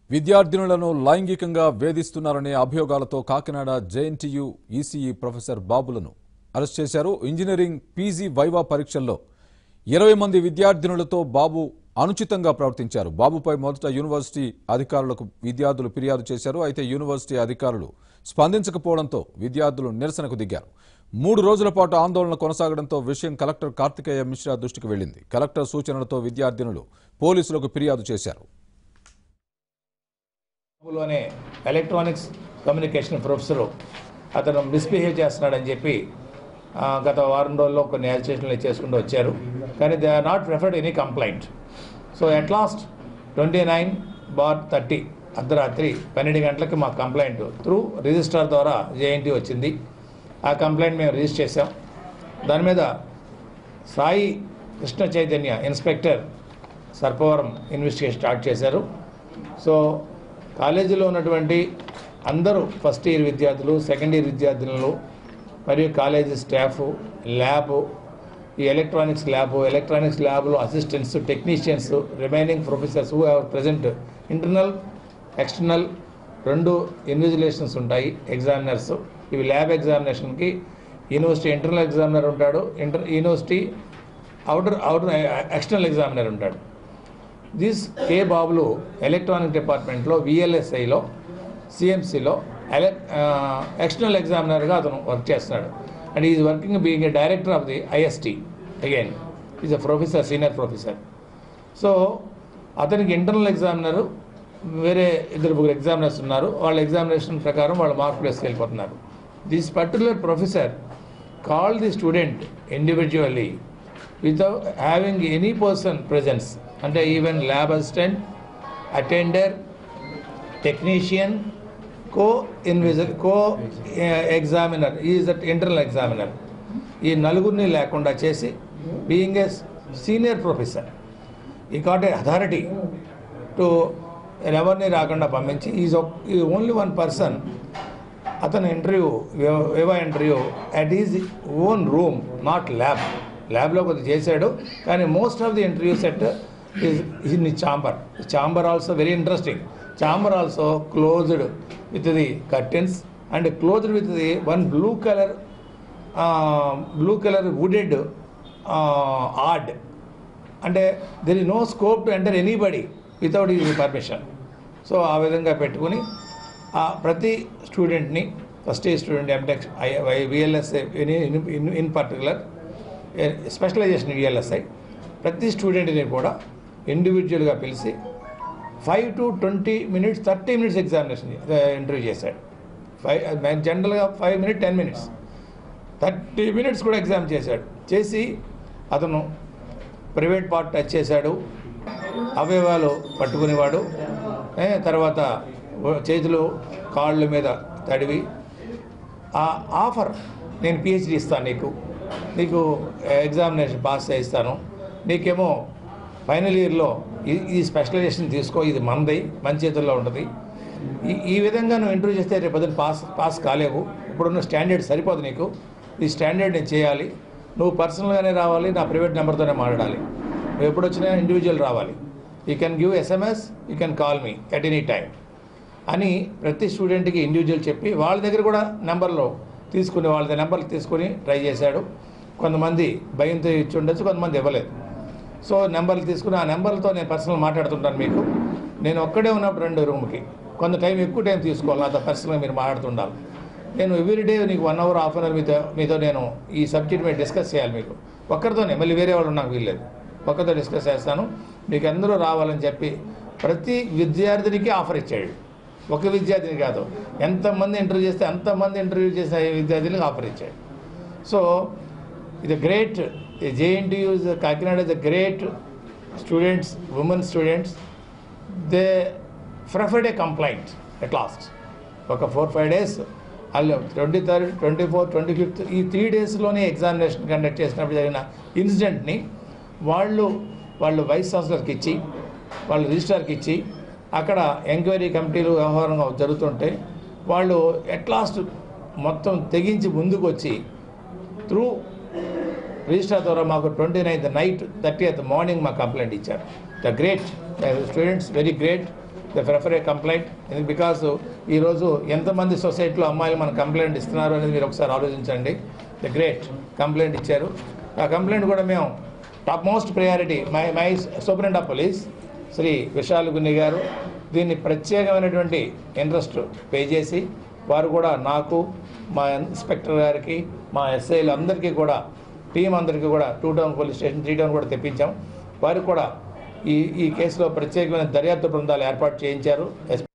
విద్యార్థినులను లైంగికంగా వేధిస్తున్నారనే అభియోగాలతో కాకినాడ జేఎన్టీయూ ఈసీఈ ప్రొఫెసర్ బాబులను అరెస్ట్ చేశారు ఇంజనీరింగ్ పీజీ వైవా పరీక్షల్లో ఇరవై మంది విద్యార్థినులతో బాబు అనుచితంగా ప్రవర్తించారు బాబుపై మొదట యూనివర్సిటీ అధికారులకు విద్యార్థులు ఫిర్యాదు చేశారు అయితే యూనివర్సిటీ అధికారులు స్పందించకపోవడంతో విద్యార్థులు నిరసనకు దిగారు మూడు రోజుల పాటు ఆందోళన కొనసాగడంతో విషయం కలెక్టర్ కార్తికేయ మిశ్రా దృష్టికి వెళ్లింది కలెక్టర్ సూచనలతో విద్యార్థినులు పోలీసులకు ఫిర్యాదు చేశారు లోనే ఎలక్ట్రానిక్స్ కమ్యూనికేషన్ ప్రొఫెసరు అతను మిస్బిహేవ్ చేస్తున్నాడని చెప్పి ఆ, గత వారం రోజుల్లో కొన్ని యాజిటేషన్లు చేసుకుంటూ వచ్చారు కానీ they are not referred any complaint so at last twenty nine bar thirty అర్ధరాత్రి పన్నెండు గంటలకి మా కంప్లైంట్ త్రూ రిజిస్ట్రార్ ద్వారా జేఎన్టీ వచ్చింది ఆ కంప్లైంట్ మేము రిజిస్టర్ చేసాం దాని మీద Sai Krishna Chaitanya inspector Sarpavaram investigation start చేశారు సో కాలేజీలో ఉన్నటువంటి అందరూ ఫస్ట్ ఇయర్ విద్యార్థులు సెకండ్ ఇయర్ విద్యార్థులు మరియు కాలేజీ స్టాఫ్ ల్యాబ్ ఈ ఎలక్ట్రానిక్స్ ల్యాబ్ ఎలక్ట్రానిక్స్ ల్యాబ్లో assistants technicians remaining professors who have present internal external రెండు ఇన్విజిలేషన్స్ ఉంటాయి ఎగ్జామినర్స్ ఇవి ల్యాబ్ ఎగ్జామినేషన్కి యూనివర్సిటీ ఇంటర్నల్ ఎగ్జామినర్ ఉంటాడు inter university outer outer external examiner ఉంటాడు దిస్ కే బాబులు ఎలక్ట్రానిక్ డిపార్ట్మెంట్లో విఎల్ఎస్ఐలో సిఎంసిలో ఎలక్ ఎక్స్టర్నల్ ఎగ్జామినర్గా అతను వర్క్ చేస్తున్నాడు and is working being a director of the IST again is a professor senior professor so అతనికి internal examiner వేరే ఇద్దరు ముగ్గురు examiners ఉన్నారు వాళ్ళ ఎగ్జామినేషన్ ప్రకారం వాళ్ళ మార్కులు వేసుకెళ్ళిపోతున్నారు this particular professor call the student individually without having any person presence అంటే even lab assistant attender technician co invigilator co examiner is that internal examiner ఈ నలుగురిని లేకుండా చేసి బీయింగ్ ఏ సీనియర్ ప్రొఫెసర్ ఈ కాట్ ఏ అథారిటీ టు ఎవరిని రాకుండా పంపించి is ఈ ఓన్లీ వన్ పర్సన్ అతను interview viva interview at is own room not lab ల్యాబ్లో కొద్దిగా చేశాడు కానీ most of the interview set is in chamber chamber also very interesting chamber also closed with the curtains and closed with the one blue colour blue colour wooded ఆర్డ్ అంటే there is no scope to enter anybody without ఈ permission so ఆ విధంగా పెట్టుకుని ఆ ప్రతి స్టూడెంట్ని first year student MTech VLSI in particular specialization VLSI ప్రతి స్టూడెంట్ని కూడా ఇండివిజువల్గా పిలిచి five to twenty minutes thirty minutes examination interview చేశాడు ఫైవ్ జనరల్గా five minute ten minutes thirty minutes కూడా ఎగ్జామ్ చేశాడు చేసి అతను ప్రైవేట్ పార్ట్ టచ్ చేశాడు అవయవాలు పట్టుకునేవాడు ఏ, తర్వాత చేతులు కాళ్ళ మీద తడివి ఆ ఆఫర్ నేను పిహెచ్డి ఇస్తాను నీకు నీకు ఎగ్జామినేషన్ పాస్ చేయిస్తాను నీకేమో ఫైనల్ ఇయర్లో ఈ- ఈ స్పెషలైజేషన్ తీసుకో ఇది మంది మన చేతుల్లో ఉంటుంది ఈ ఈ విధంగా నువ్వు ఇంటర్వ్యూ చేస్తే రేపు పొద్దున్న పాస్ పాస్ కాలేవు ఇప్పుడున్న స్టాండర్డ్ సరిపోదు నీకు ఈ స్టాండర్డ్ నేను చేయాలి నువ్వు పర్సనల్గానే రావాలి నా ప్రైవేట్ నెంబర్తోనే మాట్లాడాలి నువ్వు ఎప్పుడు వచ్చినా ఇండివిజువల్ రావాలి you can give SMS you can call me at any time అని ప్రతి స్టూడెంట్కి ఇండివిజువల్ చెప్పి వాళ్ళ దగ్గర కూడా నెంబర్లో తీసుకుని వాళ్ళ నెంబర్లు తీసుకుని ట్రై చేశాడు కొంతమంది భయంతో ఇచ్చి ఉండొచ్చు కొంతమంది ఇవ్వలేదు సో నెంబర్లు తీసుకుని ఆ నెంబర్లతో నేను పర్సనల్ మాట్లాడుతుంటాను మీకు నేను ఒక్కడే ఉన్నప్పుడు రెండు రూమ్కి కొంత టైం ఎక్కువ టైం తీసుకోవాలి నాతో పర్సనల్గా మీరు మాట్లాడుతుండాలి నేను ఎవ్రీడే నీకు one hour half an hour మీతో మీతో నేను ఈ సబ్జెక్ట్ మీద డిస్కస్ చేయాలి మీకు ఒక్కరితోనే మళ్ళీ వేరే వాళ్ళు నాకు వీల్లేదు ఒక్కరితో డిస్కస్ చేస్తాను మీకు అందరూ రావాలని చెప్పి ప్రతి విద్యార్థినికి ఆఫర్ ఇచ్చాడు ఒక విద్యార్థిని కాదు ఎంతమంది ఇంటర్వ్యూ చేస్తే అంతమంది ఇంటర్వ్యూ చేసిన విద్యార్థులకు ఆఫర్ ఇచ్చాడు సో ఇది great JNTU Kakinada is the great students women students they preferred a complaint at last ఒక ఫోర్ ఫైవ్ డేస్ వాళ్ళు twenty third twenty four twenty fifth ఈ త్రీ డేస్లోనే ఎగ్జామినేషన్ కండక్ట్ చేసినప్పుడు జరిగిన ఇన్సిడెంట్ని వాళ్ళు వాళ్ళు వైస్ ఛాన్సలర్కి ఇచ్చి వాళ్ళు రిజిస్ట్రార్కి ఇచ్చి అక్కడ ఎంక్వైరీ కమిటీలు వ్యవహారం జరుగుతుంటే వాళ్ళు ఎట్ లాస్ట్ మొత్తం తెగించి ముందుకు వచ్చి త్రూ రిజిస్టర్ ద్వారా మాకు twenty ninth night thirty morning మాకు కంప్లైంట్ ఇచ్చారు the great students very great the prefer a complaint because ఈరోజు ఎంతమంది సొసైటీలో అమ్మాయిలు మన కంప్లైంట్ ఇస్తున్నారు అనేది మీరు ఒకసారి ఆలోచించండి ద గ్రేట్ కంప్లైంట్ ఇచ్చారు ఆ కంప్లైంట్ కూడా మేము top most priority my my superintendent of police Shri Vishal Gunni garu దీన్ని ప్రత్యేకమైనటువంటి ఇంట్రెస్ట్ పే చేసి వారు కూడా నాకు మా ఇన్స్పెక్టర్ గారికి మా ఎస్ఐలు అందరికీ కూడా టీం అందరికీ కూడా two town police station three town కూడా తెప్పించాం వారికి కూడా ఈ ఈ కేసులో ప్రత్యేకమైన దర్యాప్తు బృందాలు ఏర్పాటు చేయించారు ఎస్పీ